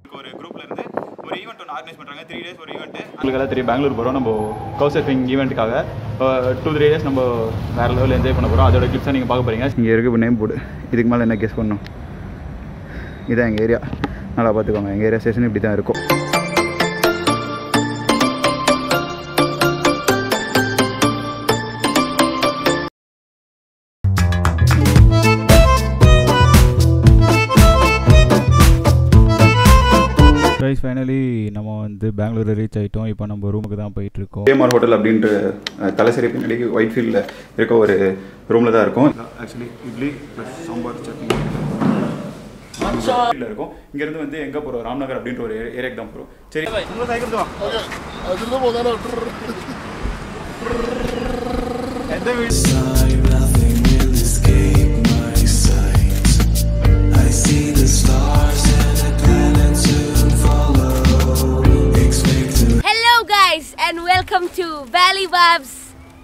ஒரு குரூப்ல இருந்து ஒரு ஈவெண்ட் ஒன்று ஆர்கனைஸ் பண்ணுறாங்க த்ரீ டேஸ் ஒரு ஈவெண்ட் உங்களுக்கெல்லாம் தெரியும் பெங்களூர் போகிறோம் நம்ம கவு சர்ஃபிங் ஈவெண்ட்டுக்காக டூ த்ரீ டேஸ் நம்ம வேறு லெவலில் என்ஜாய் பண்ண போகிறோம் அதோட கிளிப்ஸை நீங்கள் பார்க்க போகிறீங்க இங்கே இருக்கு நேம் போர்டு இதுக்கு மேலே என்ன கெஸ் பண்ணணும் இதான் எங்கள் ஏரியா நல்லா பார்த்துக்கோங்க எங்கள் ஏரியா ஸ்டேஷன் இப்படி தான் இருக்கும் கைஸ் ஃபைனலி நம்ம வந்து பெங்களூர் ரீச் ஆகிட்டோம் இப்போ நம்ம ரூமுக்கு தான் போயிட்டுருக்கோம் கேஎம்ஆர் ஹோட்டல் அப்படின்ட்டு அஹ், தலைசரி பின்னாடி ஒயிட் ஃபீல்டில் இருக்க ஒரு ரூமில் தான் இருக்கும் ஆக்சுவலி இட்லி ப்ளஸ் சாம்பார் சட்னி வீட்டில் இருக்கும் இங்கேருந்து வந்து எங்கே போகிறோம் ராம்நகர் அப்படின்ற ஒரு ஏரியாக்கு தான் போகிறோம் சரி உங்களை சைக்கிள் தான் எந்த வீடு Hello guys and welcome to Valley Vibes.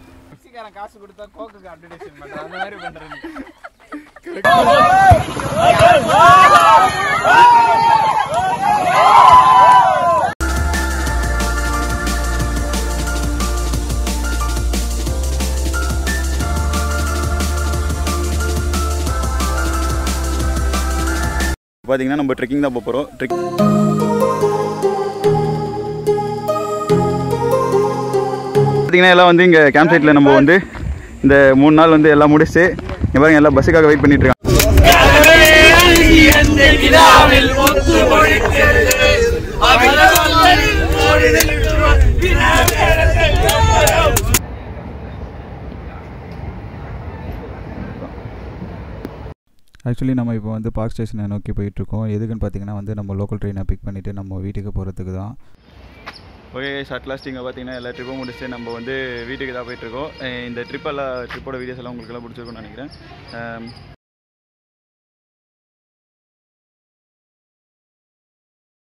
பார்த்தீங்கன்னா நம்ம ட்ரெக்கிங் தான் போக போகிறோம் ட்ரெக் பார்த்தீங்கன்னா எல்லாம் வந்து இங்கே கேம்ப் சைட்டில் நம்ம வந்து இந்த மூணு நாள் வந்து எல்லாம் முடிச்சு இங்கே பாருங்க எல்லாம் பஸ்ஸுக்காக வெயிட் பண்ணிட்டு இருக்காங்க ஆக்சுவலி நம்ம இப்போ வந்து பார்க் ஸ்டேஷனை நோக்கி போயிட்டுருக்கோம் எதுக்குன்னு பார்த்தீங்கன்னா வந்து நம்ம லோக்கல் ட்ரெயினை பிக் பண்ணிவிட்டு நம்ம வீட்டுக்கு போகிறதுக்கு தான் ஓகே ஷார்ட் லாஸ்ட் இங்கே பார்த்தீங்கன்னா எல்லா ட்ரிப்பும் முடிச்சுட்டு நம்ம வந்து வீட்டுக்கு தான் போயிட்டுருக்கோம் அஹ் இந்த ட்ரிப்பெல்லாம் ட்ரிப்போட வீடியோஸ் எல்லாம் உங்களுக்கு எல்லாம் பிடிச்சிருக்கும்னு நினைக்கிறேன்